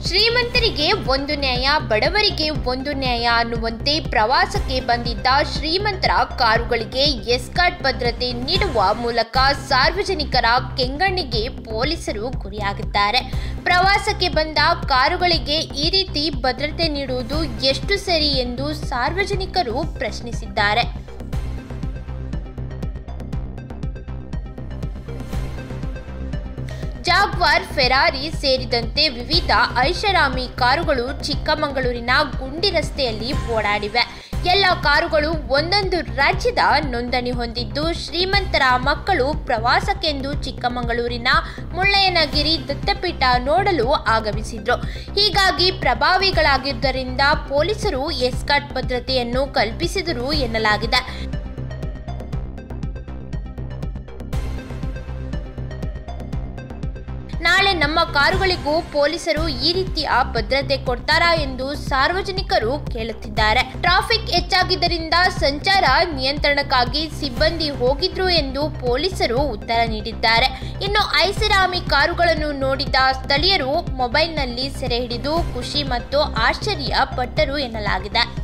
ಶ್ರೀಮಂತರಿಗೆ ಒಂದು ನ್ಯಾಯ ಬಡವರಿಗೆ ಒಂದು ನ್ಯಾಯ ಅನ್ನುವಂತೆ ಪ್ರವಾಸಕ್ಕೆ ಬಂದಿದ್ದ ಶ್ರೀಮಂತರ ಕಾರುಗಳಿಗೆ ಎಸ್ಕಾಟ್ ಭದ್ರತೆ ನೀಡುವ ಮೂಲಕ ಸಾರ್ವಜನಿಕರ ಕೆಂಗಣ್ಣಿಗೆ ಪೊಲೀಸರು ಗುರಿಯಾಗಿದ್ದಾರೆ ಪ್ರವಾಸಕ್ಕೆ ಬಂದ ಕಾರುಗಳಿಗೆ ಈ ರೀತಿ ಭದ್ರತೆ ನೀಡುವುದು ಎಷ್ಟು ಸರಿ ಎಂದು ಸಾರ್ವಜನಿಕರು ಪ್ರಶ್ನಿಸಿದ್ದಾರೆ ಜಾಗ್ವಾರ್ ಫೆರಾರಿ ಸೇರಿದಂತೆ ವಿವಿಧ ಐಷಾರಾಮಿ ಕಾರುಗಳು ಚಿಕ್ಕಮಗಳೂರಿನ ಗುಂಡಿ ರಸ್ತೆಯಲ್ಲಿ ಓಡಾಡಿವೆ ಎಲ್ಲ ಕಾರುಗಳು ಒಂದೊಂದು ರಾಜ್ಯದ ನೋಂದಣಿ ಹೊಂದಿದ್ದು ಶ್ರೀಮಂತರ ಮಕ್ಕಳು ಪ್ರವಾಸಕ್ಕೆಂದು ಚಿಕ್ಕಮಗಳೂರಿನ ಮುಳ್ಳಯ್ಯನಗಿರಿ ದತ್ತಪೀಠ ನೋಡಲು ಆಗಮಿಸಿದ್ರು ಹೀಗಾಗಿ ಪ್ರಭಾವಿಗಳಾಗಿದ್ದರಿಂದ ಪೊಲೀಸರು ಎಸ್ಕಾಟ್ ಭದ್ರತೆಯನ್ನು ಕಲ್ಪಿಸಿದರು ಎನ್ನಲಾಗಿದೆ ನಾಳೆ ನಮ್ಮ ಕಾರುಗಳಿಗೂ ಪೊಲೀಸರು ಈ ರೀತಿಯ ಭದ್ರತೆ ಕೊಡ್ತಾರಾ ಎಂದು ಸಾರ್ವಜನಿಕರು ಕೇಳುತ್ತಿದ್ದಾರೆ ಟ್ರಾಫಿಕ್ ಹೆಚ್ಚಾಗಿದ್ದರಿಂದ ಸಂಚಾರ ನಿಯಂತ್ರಣಕ್ಕಾಗಿ ಸಿಬ್ಬಂದಿ ಹೋಗಿದ್ರು ಎಂದು ಪೊಲೀಸರು ಉತ್ತರ ನೀಡಿದ್ದಾರೆ ಇನ್ನು ಐಸಿರಾಮಿ ಕಾರುಗಳನ್ನು ನೋಡಿದ ಸ್ಥಳೀಯರು ಮೊಬೈಲ್ನಲ್ಲಿ ಸೆರೆ ಹಿಡಿದು ಖುಷಿ ಮತ್ತು ಆಶ್ಚರ್ಯ ಪಟ್ಟರು ಎನ್ನಲಾಗಿದೆ